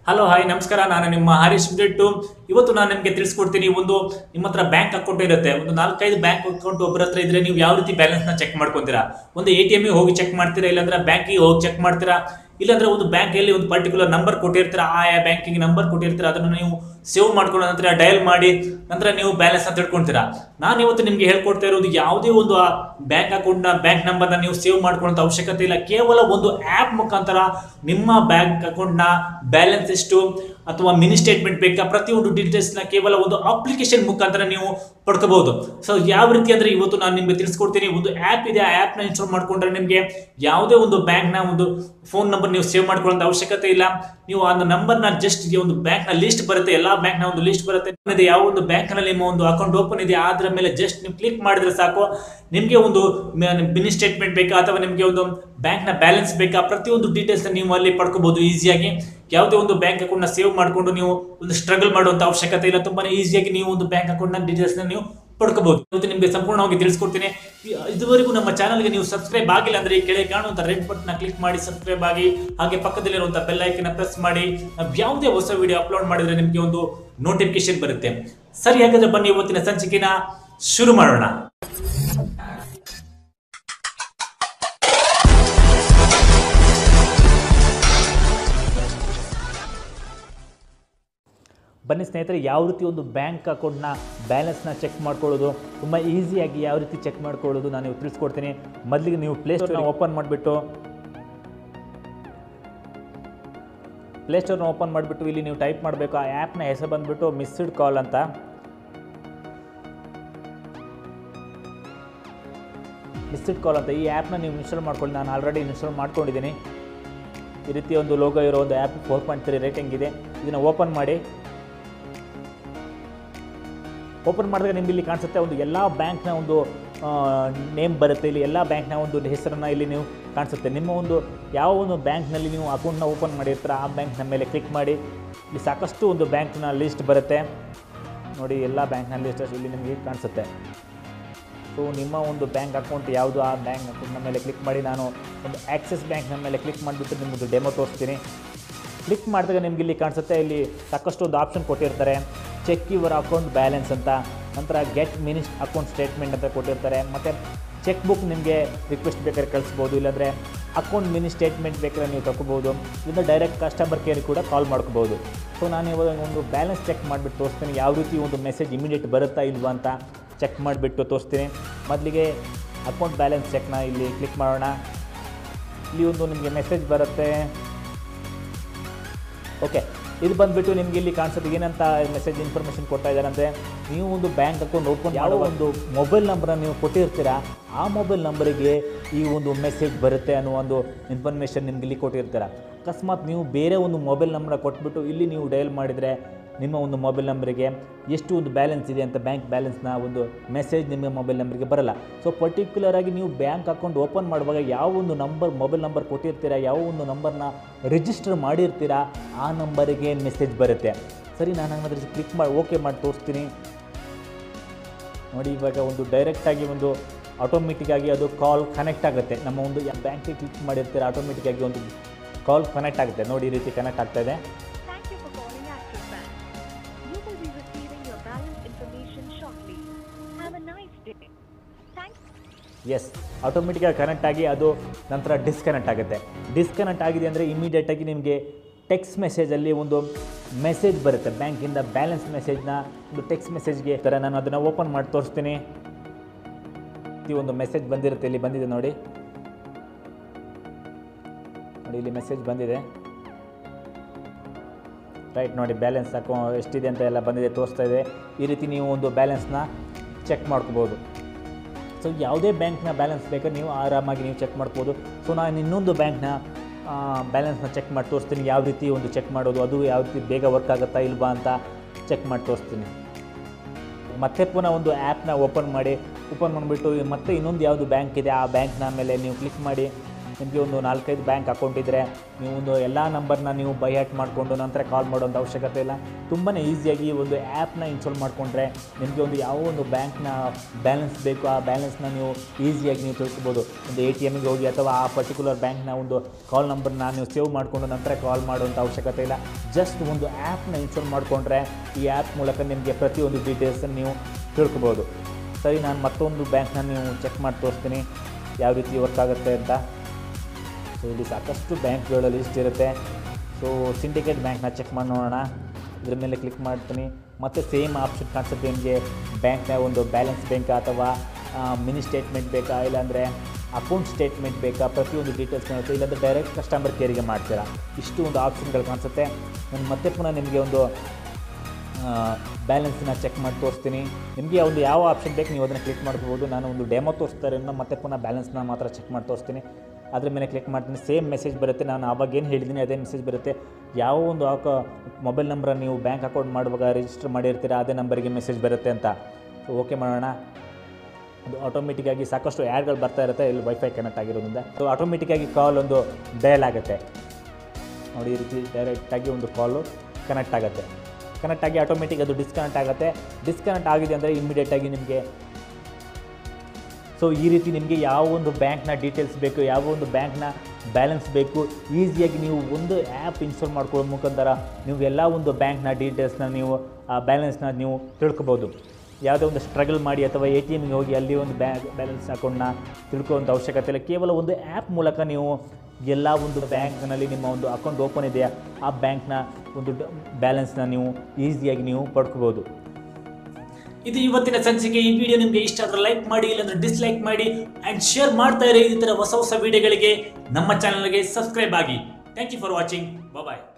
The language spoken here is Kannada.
ಹಲೋ ಹಾಯ್ ನಮಸ್ಕಾರ ನಾನು ನಿಮ್ಮ ಹರೀಶ್ ಬಿಟ್ಟು ಇವತ್ತು ನಾನು ನಿಮಗೆ ತಿಳಿಸ್ಕೊಡ್ತೀನಿ ಒಂದು ನಿಮ್ಮ ಹತ್ರ ಬ್ಯಾಂಕ್ ಅಕೌಂಟ್ ಇರುತ್ತೆ ಒಂದು ನಾಲ್ಕೈದು ಬ್ಯಾಂಕ್ ಅಕೌಂಟ್ ಒಬ್ಬರ ಹತ್ರ ಇದ್ರೆ ನೀವು ಯಾವ ರೀತಿ ಬ್ಯಾಲೆನ್ಸ್ ನ ಚೆಕ್ ಮಾಡ್ಕೊಂತೀರಾ ಒಂದು ಎ ಟಿ ಎಮ್ ಹೋಗಿ ಚೆಕ್ ಮಾಡ್ತೀರಾ ಇಲ್ಲಾಂದ್ರೆ ಬ್ಯಾಂಕಿಗೆ ಹೋಗಿ ಚೆಕ್ ಮಾಡ್ತೀರಾ ಇಲ್ಲಾಂದ್ರೆ ಒಂದು ಬ್ಯಾಂಕಲ್ಲಿ ಒಂದು ಪರ್ಟಿಕ್ಯುಲರ್ ನಂಬರ್ ಕೊಟ್ಟಿರ್ತೀರಾ ಆ ಬ್ಯಾಂಕಿಗೆ ನಂಬರ್ ಕೊಟ್ಟಿರ್ತೀರಾ ಅದನ್ನು ನೀವು ಸೇವ್ ಮಾಡ್ಕೊಂಡು ನಂತರ ಡಯಲ್ ಮಾಡಿ ನಂತರ ನೀವು ಬ್ಯಾಲೆನ್ಸ್ ಅಂತ ತಿಳ್ಕೊಂತೀರಾ ನಾನು ಇವತ್ತು ನಿಮಗೆ ಹೇಳ್ಕೊಡ್ತಾ ಇರೋದು ಯಾವುದೇ ಒಂದು ಬ್ಯಾಂಕ್ ಅಕೌಂಟ್ನ ಬ್ಯಾಂಕ್ ನಂಬರ್ನ ನೀವು ಸೇವ್ ಮಾಡ್ಕೊಳ್ಳೋ ಅವಶ್ಯಕತೆ ಇಲ್ಲ ಕೇವಲ ಒಂದು ಆ್ಯಪ್ ಮುಖಾಂತರ ನಿಮ್ಮ ಬ್ಯಾಂಕ್ ಅಕೌಂಟ್ನ ಬ್ಯಾಲೆನ್ಸ್ ಎಷ್ಟು ಅಥವಾ ಮಿನಿ ಸ್ಟೇಟ್ಮೆಂಟ್ ಬೇಕಾ ಪ್ರತಿಯೊಂದು ಡೀಟೇಲ್ಸ್ನ ಕೇವಲ ಒಂದು ಅಪ್ಲಿಕೇಶನ್ ಮುಖಾಂತರ ನೀವು ಪಡ್ಕೋಬಹುದು ಸೊ ಯಾವ ರೀತಿ ಅಂದ್ರೆ ಇವತ್ತು ನಾನು ನಿಮಗೆ ತಿಳಿಸ್ಕೊಡ್ತೀನಿ ಒಂದು ಆ್ಯಪ್ ಇದೆ ಆ ಆ್ಯಪ್ನ ಇನ್ಸ್ಟಾಲ್ ಮಾಡ್ಕೊಂಡ್ರೆ ನಿಮಗೆ ಯಾವುದೇ ಒಂದು ಬ್ಯಾಂಕ್ನ ಒಂದು ಫೋನ್ ನಂಬರ್ ನೀವು ಸೇವ್ ಮಾಡ್ಕೊಳ್ಳೋ ಅವಶ್ಯಕತೆ ಇಲ್ಲ ನೀವು ಆ ನಂಬರ್ನ ಜಸ್ಟ್ ಒಂದು ಬ್ಯಾಂಕ್ನ ಲಿಸ್ಟ್ ಬರುತ್ತೆ ಎಲ್ಲ ಬ್ಯಾಂಕ್ನ ಒಂದು ಲಿಸ್ಟ್ ಬರುತ್ತೆ ಇದೆ ಯಾವ ಒಂದು ಬ್ಯಾಂಕ್ನಲ್ಲಿ ನಿಮ್ಮ ಒಂದು ಅಕೌಂಟ್ ಓಪನ್ ಇದೆ ಅದರ ಮೇಲೆ ಜಸ್ಟ್ ನೀವು ಕ್ಲಿಕ್ ಮಾಡಿದ್ರೆ ಸಾಕು ನಿಮಗೆ ಒಂದು ಮಿನಿ ಸ್ಟೇಟ್ಮೆಂಟ್ ಬೇಕಾ ಅಥವಾ ನಿಮಗೆ ಒಂದು ಬ್ಯಾಂಕ್ನ ಬ್ಯಾಲೆನ್ಸ್ ಬೇಕಾ ಪ್ರತಿಯೊಂದು ಡೀಟೇಲ್ಸ್ ನೀವು ಅಲ್ಲಿ ಪಡ್ಕೋಬಹುದು ಈಸಿಯಾಗಿ ಯಾವುದೇ ಒಂದು ಬ್ಯಾಂಕ್ ಅಕೌಂಟ್ನ ಸೇವ್ ಮಾಡಿಕೊಂಡು ನೀವು ಒಂದು ಸ್ಟ್ರಗಲ್ ಮಾಡುವಂತ ಅವಶ್ಯಕತೆ ಇಲ್ಲ ತುಂಬಾ ಈಸಿಯಾಗಿ ನೀವು ಒಂದು ಬ್ಯಾಂಕ್ ಅಕೌಂಟ್ನ ಡೀಟೇಲ್ಸ್ನ ನೀವು ಪಡ್ಕೋಬಹುದು ಇವತ್ತು ನಿಮಗೆ ಸಂಪೂರ್ಣವಾಗಿ ತಿಳಿಸ್ಕೊಡ್ತೀನಿ ಈ- ಇದುವರೆಗೂ ನಮ್ಮ ಚಾನಲ್ಗೆ ನೀವು ಸಬ್ಸ್ಕ್ರೈಬ್ ಆಗಿಲ್ಲ ಅಂದ್ರೆ ಈ ಕೆಳಗೆ ಕಾಣುವಂತ ರೆಡ್ ಬಟನ್ ಕ್ಲಿಕ್ ಮಾಡಿ ಸಬ್ಸ್ಕ್ರೈಬ್ ಆಗಿ ಹಾಗೆ ಪಕ್ಕದಲ್ಲಿರುವಂತ ಬೆಲ್ ಐಕನ್ ಪ್ರೆಸ್ ಮಾಡಿ ನಾವು ಯಾವುದೇ ಹೊಸ ವಿಡಿಯೋ ಅಪ್ಲೋಡ್ ಮಾಡಿದ್ರೆ ನಿಮಗೆ ಒಂದು ನೋಟಿಫಿಕೇಶನ್ ಬರುತ್ತೆ ಸರಿ ಹಾಗಾದ್ರೆ ಬನ್ನಿ ಇವತ್ತಿನ ಸಂಚಿಕೆನ ಶುರು ಮಾಡೋಣ ಬನ್ನಿ ಸ್ನೇಹಿತರೆ ಯಾವ ರೀತಿ ಒಂದು ಬ್ಯಾಂಕ್ ಅಕೌಂಟ್ನ ಬ್ಯಾಲೆನ್ಸ್ನ ಚೆಕ್ ಮಾಡ್ಕೊಳ್ಳೋದು ತುಂಬ ಈಸಿಯಾಗಿ ಯಾವ ರೀತಿ ಚೆಕ್ ಮಾಡ್ಕೊಳ್ಳೋದು ನಾನು ನೀವು ತಿಳಿಸ್ಕೊಡ್ತೀನಿ ಮೊದಲಿಗೆ ನೀವು ಪ್ಲೇಸ್ಟೋರ್ನ ಓಪನ್ ಮಾಡಿಬಿಟ್ಟು ಪ್ಲೇಸ್ಟೋರ್ನ ಓಪನ್ ಮಾಡಿಬಿಟ್ಟು ಇಲ್ಲಿ ನೀವು ಟೈಪ್ ಮಾಡಬೇಕು ಆ ಆ್ಯಪ್ನ ಹೆಸರು ಬಂದುಬಿಟ್ಟು ಮಿಸ್ಡ್ ಕಾಲ್ ಅಂತ ಮಿಸ್ಡ್ ಕಾಲ್ ಅಂತ ಈ ಆ್ಯಪ್ನ ನೀವು ಇನ್ಸ್ಟಾಲ್ ಮಾಡ್ಕೊಳ್ಳಿ ನಾನು ಆಲ್ರೆಡಿ ಇನ್ಸ್ಟಾಲ್ ಮಾಡ್ಕೊಂಡಿದ್ದೀನಿ ಈ ರೀತಿ ಒಂದು ಲೋಗೋ ಇರೋ ಒಂದು app four point three rating ಇದೆ ಇದನ್ನು ಓಪನ್ ಮಾಡಿ ಓಪನ್ ಮಾಡಿದಾಗ ನಿಮ್ಗೆ ಇಲ್ಲಿ ಕಾಣಿಸುತ್ತೆ ಒಂದು ಎಲ್ಲ ಬ್ಯಾಂಕ್ನ ಒಂದು ನೇಮ್ ಬರುತ್ತೆ ಇಲ್ಲಿ ಎಲ್ಲ ಬ್ಯಾಂಕ್ನ ಒಂದು ಹೆಸರನ್ನು ಇಲ್ಲಿ ನೀವು ಕಾಣಿಸುತ್ತೆ ನಿಮ್ಮ ಒಂದು ಯಾವ ಒಂದು ಬ್ಯಾಂಕ್ನಲ್ಲಿ ನೀವು ಅಕೌಂಟ್ನ ಓಪನ್ ಮಾಡಿರ್ತೀರ ಆ ಬ್ಯಾಂಕ್ನ ಮೇಲೆ ಕ್ಲಿಕ್ ಮಾಡಿ ಇಲ್ಲಿ ಸಾಕಷ್ಟು ಒಂದು ಬ್ಯಾಂಕ್ನ ಲಿಸ್ಟ್ ಬರುತ್ತೆ ನೋಡಿ ಎಲ್ಲ ಬ್ಯಾಂಕ್ನ ಲಿಸ್ಟ್ ಇಲ್ಲಿ ನಿಮಗೆ ಕಾಣಿಸುತ್ತೆ ಸೊ ನಿಮ್ಮ ಒಂದು ಬ್ಯಾಂಕ್ ಅಕೌಂಟ್ ಯಾವುದು ಆ ಬ್ಯಾಂಕ್ ಅಕೌಂಟ್ನ ಮೇಲೆ ಕ್ಲಿಕ್ ಮಾಡಿ ನಾನು ಒಂದು ಆಕ್ಸಿಸ್ ಬ್ಯಾಂಕ್ನ ಮೇಲೆ ಕ್ಲಿಕ್ ಮಾಡಿಬಿಟ್ಟು ನಿಮ್ಮದು ಡೆಮೋ ತೋರಿಸ್ತೀನಿ ಕ್ಲಿಕ್ ಮಾಡಿದಾಗ ನಿಮ್ಗೆ ಇಲ್ಲಿ ಕಾಣಿಸುತ್ತೆ ಇಲ್ಲಿ ಸಾಕಷ್ಟು ಒಂದು ಆಪ್ಷನ್ ಕೊಟ್ಟಿರ್ತಾರೆ ಚೆಕ್ ಯುವರ್ ಅಕೌಂಟ್ ಬ್ಯಾಲೆನ್ಸ್ ಅಂತ ನಂತರ ಗೆಟ್ ಮಿನಿಸ್ ಅಕೌಂಟ್ ಸ್ಟೇಟ್ಮೆಂಟ್ ಅಂತ ಕೊಟ್ಟಿರ್ತಾರೆ ಮತ್ತು ಚೆಕ್ ಬುಕ್ ನಿಮಗೆ ರಿಕ್ವೆಸ್ಟ್ ಬೇಕಾದ್ರೆ ಕಳಿಸ್ಬೋದು ಇಲ್ಲಾಂದರೆ ಅಕೌಂಟ್ ಮಿನಿ ಸ್ಟೇಟ್ಮೆಂಟ್ ಬೇಕಾದ್ರೆ ನೀವು ತಗೋಬೋದು ಇದನ್ನು ಡೈರೆಕ್ಟ್ ಕಸ್ಟಮರ್ ಕೇರ್ ಕೂಡ ಕಾಲ್ ಮಾಡ್ಕೋಬೋದು ಸೊ ನಾನು ಇವಾಗ ಒಂದು ಬ್ಯಾಲೆನ್ಸ್ ಚೆಕ್ ಮಾಡಿಬಿಟ್ಟು ತೋರಿಸ್ತೀನಿ ಯಾವ ರೀತಿ ಒಂದು ಮೆಸೇಜ್ ಇಮಿಡಿಯೇಟ್ ಬರುತ್ತಾ ಇಲ್ವಾ ಅಂತ ಚೆಕ್ ಮಾಡಿಬಿಟ್ಟು ತೋರಿಸ್ತೀನಿ ಮೊದಲಿಗೆ ಅಕೌಂಟ್ ಬ್ಯಾಲೆನ್ಸ್ ಚೆಕ್ನ ಇಲ್ಲಿ ಕ್ಲಿಕ್ ಮಾಡೋಣ ಇಲ್ಲಿ ಒಂದು ನಿಮಗೆ ಮೆಸೇಜ್ ಬರುತ್ತೆ ಓಕೆ ಇದು ಬಂದುಬಿಟ್ಟು ನಿಮಗೆ ಇಲ್ಲಿ ಕಾಣಿಸುತ್ತೆ ಏನಂತ ಮೆಸೇಜ್ ಇನ್ಫಾರ್ಮೇಷನ್ ಕೊಡ್ತಾ ಇದ್ದಾರೆ ಅಂದರೆ ನೀವು ಒಂದು ಬ್ಯಾಂಕ್ ಅಕೌಂಟ್ ಓಪನ್ ಯಾವ ಒಂದು ಮೊಬೈಲ್ ನಂಬರನ್ನು ನೀವು ಕೊಟ್ಟಿರ್ತೀರಾ ಆ ಮೊಬೈಲ್ ನಂಬರಿಗೆ ಈ ಒಂದು ಮೆಸೇಜ್ ಬರುತ್ತೆ ಅನ್ನೋ ಒಂದು ಇನ್ಫಾರ್ಮೇಷನ್ ನಿಮ್ಗೆ ಇಲ್ಲಿ ಕೊಟ್ಟಿರ್ತೀರ ಅಕಸ್ಮಾತ್ ನೀವು ಬೇರೆ ಒಂದು ಮೊಬೈಲ್ ನಂಬರ್ ಕೊಟ್ಬಿಟ್ಟು ಇಲ್ಲಿ ನೀವು ಡಯಲ್ ಮಾಡಿದರೆ ನಿಮ್ಮ ಒಂದು ಮೊಬೈಲ್ ನಂಬರಿಗೆ ಎಷ್ಟು ಒಂದು ಬ್ಯಾಲೆನ್ಸ್ ಇದೆ ಅಂತ ಬ್ಯಾಂಕ್ ಬ್ಯಾಲೆನ್ಸ್ನ ಒಂದು ಮೆಸೇಜ್ ನಿಮ್ಮ ಮೊಬೈಲ್ ನಂಬರಿಗೆ ಬರಲ್ಲ ಸೊ ಪರ್ಟಿಕ್ಯುಲರ್ ಆಗಿ ನೀವು ಬ್ಯಾಂಕ್ ಅಕೌಂಟ್ ಓಪನ್ ಮಾಡುವಾಗ ಯಾವ ಒಂದು ನಂಬರ್ ಮೊಬೈಲ್ ನಂಬರ್ ಕೊಟ್ಟಿರ್ತೀರಾ ಯಾವ ಒಂದು ನಂಬರ್ನ ರಿಜಿಸ್ಟರ್ ಮಾಡಿರ್ತೀರಾ ಆ ನಂಬರಿಗೆ ಮೆಸೇಜ್ ಬರುತ್ತೆ ಸರಿ ನಾನು ಹಂಗಾದ್ರೆ ಕ್ಲಿಕ್ ಮಾಡಿ ಓಕೆ ಮಾಡಿ ತೋರಿಸ್ತೀನಿ ನೋಡಿ ಇವಾಗ ಒಂದು ಡೈರೆಕ್ಟಾಗಿ ಒಂದು ಆಟೋಮೆಟಿಕ್ಕಾಗಿ ಅದು ಕಾಲ್ ಕನೆಕ್ಟ್ ಆಗುತ್ತೆ ನಮ್ಮ ಒಂದು ಬ್ಯಾಂಕಿಗೆ ಕ್ಲಿಕ್ ಮಾಡಿರ್ತೀರ ಆಟೋಮೆಟಿಕ್ಕಾಗಿ ಒಂದು ಕಾಲ್ ಕನೆಕ್ಟ್ ಆಗುತ್ತೆ ನೋಡಿ ಈ ರೀತಿ ಕನೆಕ್ಟ್ ಆಗ್ತಾ ಇದೆ Thank you for calling Axis Bank. You will be receiving your balance information shortly. Have a nice day. Thanks. Yes ಆಟೋಮೆಟಿಕ್ಕಾಗಿ ಕನೆಕ್ಟ್ ಆಗಿ ಅದು ನಂತರ ಡಿಸ್ಕನೆಕ್ಟ್ ಆಗುತ್ತೆ ಡಿಸ್ಕನೆಕ್ಟ್ ಆಗಿದೆ ಅಂದರೆ ಇಮಿಡಿಯೇಟಾಗಿ ನಿಮಗೆ ಟೆಕ್ಸ್ಟ್ ಮೆಸೇಜಲ್ಲಿ ಒಂದು ಮೆಸೇಜ್ ಬರುತ್ತೆ ಬ್ಯಾಂಕಿಂದ ಬ್ಯಾಲೆನ್ಸ್ ಮೆಸೇಜ್ನ ಒಂದು ಟೆಕ್ಸ್ಟ್ ಮೆಸೇಜ್ಗೆ ಥರ ನಾನು ಅದನ್ನು ಓಪನ್ ಮಾಡಿ ತೋರಿಸ್ತೀನಿ ಈ ಒಂದು ಮೆಸೇಜ್ ಬಂದಿರುತ್ತೆ ಇಲ್ಲಿ ಬಂದಿದೆ ನೋಡಿ ನೋಡಿ ಇಲ್ಲಿ ಮೆಸೇಜ್ ಬಂದಿದೆ ರೈಟ್ ನೋಡಿ ಬ್ಯಾಲೆನ್ಸ್ ಅಕೌ ಎಷ್ಟಿದೆ ಅಂತ ಎಲ್ಲ ಬಂದಿದೆ ತೋರಿಸ್ತಾ ಇದೆ ಈ ರೀತಿ ನೀವು ಒಂದು ಬ್ಯಾಲೆನ್ಸ್ನ ಚೆಕ್ ಮಾಡ್ಕೋಬೋದು ಸೊ ಯಾವುದೇ ಬ್ಯಾಂಕ್ನ ಬ್ಯಾಲೆನ್ಸ್ ಬೇಕಾದ್ರೆ ನೀವು ಆರಾಮಾಗಿ ನೀವು ಚೆಕ್ ಮಾಡ್ಬೋದು ಸೊ ನಾನು ಇನ್ನೊಂದು ಬ್ಯಾಂಕ್ನ ಬ್ಯಾಲೆನ್ಸ್ನ ಚೆಕ್ ಮಾಡಿ ತೋರಿಸ್ತೀನಿ ಯಾವ ರೀತಿ ಒಂದು ಚೆಕ್ ಮಾಡೋದು ಅದು ಯಾವ ರೀತಿ ಬೇಗ ವರ್ಕ್ ಆಗುತ್ತಾ ಇಲ್ವಾ ಅಂತ ಚೆಕ್ ಮಾಡಿ ತೋರಿಸ್ತೀನಿ ಮತ್ತೆ ಪುನಃ ಒಂದು ಆ್ಯಪ್ನ ಓಪನ್ ಮಾಡಿ ಓಪನ್ ಮಾಡಿಬಿಟ್ಟು ಮತ್ತೆ ಇನ್ನೊಂದು ಯಾವುದು ಬ್ಯಾಂಕ್ ಇದೆ ಆ ಬ್ಯಾಂಕ್ನ ಮೇಲೆ ನೀವು ಕ್ಲಿಕ್ ಮಾಡಿ ನಿಮಗೆ ಒಂದು ನಾಲ್ಕೈದು ಬ್ಯಾಂಕ್ ಅಕೌಂಟ್ ಇದ್ದರೆ ನೀವು ಒಂದು ಎಲ್ಲ ನಂಬರ್ನ ನೀವು ಬೈ ಹ್ಯಾಟ್ ಮಾಡಿಕೊಂಡು ನಂತರ ಕಾಲ್ ಮಾಡೋಂಥ ಅವಶ್ಯಕತೆ ಇಲ್ಲ ತುಂಬಾ ಈಸಿಯಾಗಿ ಈ ಒಂದು ಆ್ಯಪ್ನ ಇನ್ಸ್ಟಾಲ್ ಮಾಡಿಕೊಂಡ್ರೆ ನಿಮಗೆ ಒಂದು ಯಾವ ಒಂದು ಬ್ಯಾಂಕ್ನ ಬ್ಯಾಲೆನ್ಸ್ ಬೇಕು ಆ ಬ್ಯಾಲೆನ್ಸ್ನ ನೀವು ಈಸಿಯಾಗಿ ನೀವು ತಿಳ್ಕೊಬೋದು ಒಂದು ಎ ಟಿ ಎಮ್ಗೆ ಹೋಗಿ ಅಥವಾ ಆ ಪರ್ಟಿಕ್ಯುಲರ್ ಬ್ಯಾಂಕ್ನ ಒಂದು ಕಾಲ್ ನಂಬರ್ನ ನೀವು ಸೇವ್ ಮಾಡಿಕೊಂಡು ನಂತರ ಕಾಲ್ ಮಾಡುವಂಥ ಅವಶ್ಯಕತೆ ಇಲ್ಲ ಜಸ್ಟ್ ಒಂದು ಆ್ಯಪ್ನ ಇನ್ಸ್ಟಾಲ್ ಮಾಡಿಕೊಂಡ್ರೆ ಈ ಆ್ಯಪ್ ಮೂಲಕ ನಿಮಗೆ ಪ್ರತಿಯೊಂದು ಡೀಟೇಲ್ಸನ್ನು ನೀವು ತಿಳ್ಕೊಬೋದು ಸರಿ ನಾನು ಮತ್ತೊಂದು ಬ್ಯಾಂಕ್ನ ನೀವು ಚೆಕ್ ಮಾಡಿ ತೋರಿಸ್ತೀನಿ ಯಾವ ರೀತಿ ವರ್ಕ್ ಆಗುತ್ತೆ ಅಂತ ಸೊ ಇಲ್ಲಿ ಸಾಕಷ್ಟು ಬ್ಯಾಂಕ್ಗಳ ಲಿಸ್ಟ್ ಇರುತ್ತೆ ಸೊ ಸಿಂಡಿಕೇಟ್ ಬ್ಯಾಂಕ್ನ ಚೆಕ್ ಮಾಡಿ ನೋಡೋಣ ಇದ್ರ ಮೇಲೆ ಕ್ಲಿಕ್ ಮಾಡ್ತೀನಿ ಮತ್ತು ಸೇಮ್ ಆಪ್ಷನ್ ಕಾಣಿಸುತ್ತೆ ನಿಮಗೆ ಬ್ಯಾಂಕ್ನ ಒಂದು ಬ್ಯಾಲೆನ್ಸ್ ಬೇಕಾ ಅಥವಾ ಮಿನಿ ಸ್ಟೇಟ್ಮೆಂಟ್ ಬೇಕಾ ಇಲ್ಲಾಂದರೆ ಅಕೌಂಟ್ ಸ್ಟೇಟ್ಮೆಂಟ್ ಬೇಕಾ ಪ್ರತಿಯೊಂದು ಡೀಟೇಲ್ಸ್ ಕಾಣುತ್ತೆ ಇಲ್ಲಾಂದರೆ ಡೈರೆಕ್ಟ್ ಕಸ್ಟಮರ್ ಕೇರಿಗೆ ಮಾಡ್ತೀರಾ ಇಷ್ಟು ಒಂದು ಆಪ್ಷನ್ಗಳು ಕಾಣಿಸುತ್ತೆ ನಾನು ಮತ್ತೆ ಪುನಃ ನಿಮಗೆ ಒಂದು ಬ್ಯಾಲೆನ್ಸ್ನ ಚೆಕ್ ಮಾಡಿ ತೋರಿಸ್ತೀನಿ ನಿಮಗೆ ಒಂದು ಯಾವ ಆಪ್ಷನ್ ಬೇಕು ನೀವು ಅದನ್ನು ಕ್ಲಿಕ್ ಮಾಡ್ಬೋದು ನಾನು ಒಂದು ಡೆಮೋ ತೋರಿಸ್ತಾರೆ ಮತ್ತೆ ಪುನಃ ಬ್ಯಾಲೆನ್ಸ್ನ ಮಾತ್ರ ಚೆಕ್ ಮಾಡಿ ತೋರಿಸ್ತೀನಿ ಅದ್ರ ಮೇಲೆ ಕ್ಲಿಕ್ ಮಾಡ್ತೀನಿ ಸೇಮ್ ಮೆಸೇಜ್ ಬರುತ್ತೆ ನಾನು ಆವಾಗ ಏನು ಹೇಳಿದ್ದೀನಿ ಅದೇ ಮೆಸೇಜ್ ಬರುತ್ತೆ ಯಾವ ಒಂದು ಅಕ ಮೊಬೈಲ್ ನಂಬರ್ ನೀವು ಬ್ಯಾಂಕ್ ಅಕೌಂಟ್ ಮಾಡುವಾಗ ರಿಜಿಸ್ಟರ್ ಮಾಡಿರ್ತೀರ ಅದೇ ನಂಬರಿಗೆ ಮೆಸೇಜ್ ಬರುತ್ತೆ ಅಂತ ಸೊ ಓಕೆ ಮಾಡೋಣ ಅದು ಆಟೋಮೆಟಿಕ್ಕಾಗಿ ಸಾಕಷ್ಟು ಆ್ಯಡ್ಗಳು ಬರ್ತಾ ಇರುತ್ತೆ ಇಲ್ಲಿ ವೈಫೈ ಕನೆಕ್ಟ್ ಆಗಿರೋದ್ರಿಂದ ಸೊ ಆಟೋಮೆಟಿಕ್ಕಾಗಿ ಕಾಲ್ ಒಂದು ಡಯಲ್ ಆಗುತ್ತೆ ನೋಡಿ ಈ ರೀತಿ ಡೈರೆಕ್ಟಾಗಿ ಒಂದು ಕಾಲು ಕನೆಕ್ಟ್ ಆಗುತ್ತೆ ಕನೆಕ್ಟ್ ಆಗಿ ಆಟೋಮೆಟಿಕ್ ಅದು ಡಿಸ್ಕನೆಕ್ಟ್ ಆಗುತ್ತೆ ಡಿಸ್ಕನೆಕ್ಟ್ ಆಗಿದೆ ಅಂದರೆ ಇಮ್ಮಿಡಿಯೇಟಾಗಿ ನಿಮಗೆ ಸೊ ಈ ರೀತಿ ನಿಮಗೆ ಯಾವ ಒಂದು ಬ್ಯಾಂಕ್ನ ಡೀಟೇಲ್ಸ್ ಬೇಕು ಯಾವ ಒಂದು ಬ್ಯಾಂಕ್ನ ಬ್ಯಾಲೆನ್ಸ್ ಬೇಕು ಈಸಿಯಾಗಿ ನೀವು ಒಂದು ಆ್ಯಪ್ ಇನ್ಸ್ಟಾಲ್ ಮಾಡ್ಕೊಳ್ಳೋ ಮುಖಾಂತರ ನೀವು ಎಲ್ಲ ಒಂದು ಬ್ಯಾಂಕ್ನ ಡೀಟೇಲ್ಸ್ನ ನೀವು ಆ ಬ್ಯಾಲೆನ್ಸ್ನ ನೀವು ತಿಳ್ಕೊಬೋದು ಯಾವುದೇ ಒಂದು ಸ್ಟ್ರಗಲ್ ಮಾಡಿ ಅಥವಾ ಎ ಟಿ ಎಮ್ಗೆ ಹೋಗಿ ಅಲ್ಲಿ ಒಂದು ಬ್ಯಾಂಕ್ ಬ್ಯಾಲೆನ್ಸ್ ಅಕೌಂಟ್ನ ತಿಳ್ಕೊಳ್ಳೋಂಥ ಅವಶ್ಯಕತೆ ಇಲ್ಲ ಕೇವಲ ಒಂದು ಆ್ಯಪ್ ಮೂಲಕ ನೀವು ಎಲ್ಲ ಒಂದು ಬ್ಯಾಂಕ್ನಲ್ಲಿ ನಿಮ್ಮ ಒಂದು ಅಕೌಂಟ್ ಓಪನ್ ಇದೆಯಾ ಆ ಬ್ಯಾಂಕ್ನ ಒಂದು ಬ್ಯಾಲೆನ್ಸ್ನ ನೀವು ಈಸಿಯಾಗಿ ನೀವು ಪಡ್ಕೋಬೋದು ಇದು ಇವತ್ತಿನ ಸಂಚಿಕೆ ಈ ವಿಡಿಯೋ ನಿಮಗೆ ಇಷ್ಟ ಆದ್ರೆ ಲೈಕ್ ಮಾಡಿ ಇಲ್ಲಾಂದ್ರೆ ಡಿಸ್ಲೈಕ್ ಮಾಡಿ ಅಂಡ್ ಶೇರ್ ಮಾಡ್ತಾ ಇರಿ ಈ ತರ ಹೊಸ ಹೊಸ ವಿಡಿಯೋಗಳಿಗೆ ನಮ್ಮ ಚಾನಲ್ಗೆ ಸಬ್ಸ್ಕ್ರೈಬ್ ಆಗಿ thank you for watching bye